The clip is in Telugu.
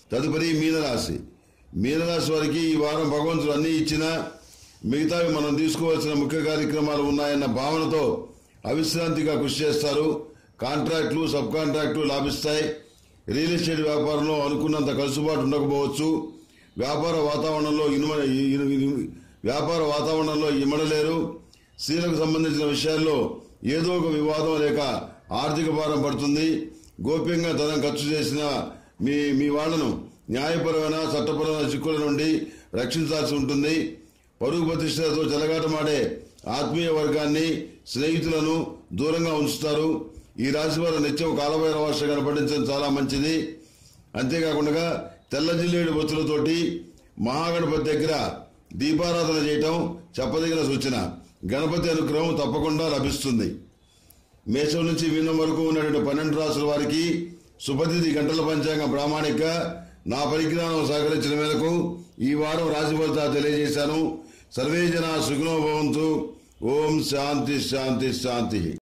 తదుపరి మీనరాశి మీనరాశి వారికి ఈ వారం భగవంతుడు అన్ని ఇచ్చినా మిగతావి మనం తీసుకోవాల్సిన ముఖ్య కార్యక్రమాలు ఉన్నాయన్న భావనతో అవిశ్రాంతిగా కృషి చేస్తారు కాంట్రాక్టులు సబ్ కాంట్రాక్టులు లాభిస్తాయి రియల్ ఎస్టేట్ వ్యాపారంలో అనుకున్నంత కలుసుబాటు ఉండకపోవచ్చు వ్యాపార వాతావరణంలో ఇనుమ ఇను- ఇను- వ్యాపార వాతావరణంలో ఇమడలేరు స్త్రీలకు సంబంధించిన విషయాల్లో ఏదో ఒక వివాదం లేక ఆర్థిక భారం పడుతుంది గోప్యంగా ధనం ఖర్చు చేసిన మీ మీ వాళ్లను న్యాయపరమైన చట్టపరమైన చిక్కుల నుండి రక్షించాల్సి ఉంటుంది పరుగు ప్రతిష్టలతో చెలగాటమాడే ఆత్మీయ వర్గాన్ని స్నేహితులను దూరంగా ఉంచుతారు ఈ రాశి వారు నిత్యం కాలభైరవ వర్ష కనపడించడం చాలా మంచిది అంతేకాకుండా తెల్ల జిల్లేడు బొత్తులతోటి మహాగణపతి దగ్గర దీపారాధన చేయటం చెప్పదగిన సూచన గణపతి అనుగ్రహం తప్పకుండా లభిస్తుంది మేషం నుంచి మీనం వరకు ఉన్నటువంటి పన్నెండు రాసుల వారికి సుపతిథి గంటల పంచాంగం ప్రామాణిక నా పరిజ్ఞానం సహకరించిన మేరకు ఈ వారం రాశి ఫలితాలు తెలియజేశాను సర్వే జన సుఖనోభవంతు ఓం శాంతి శాంతి శాంతి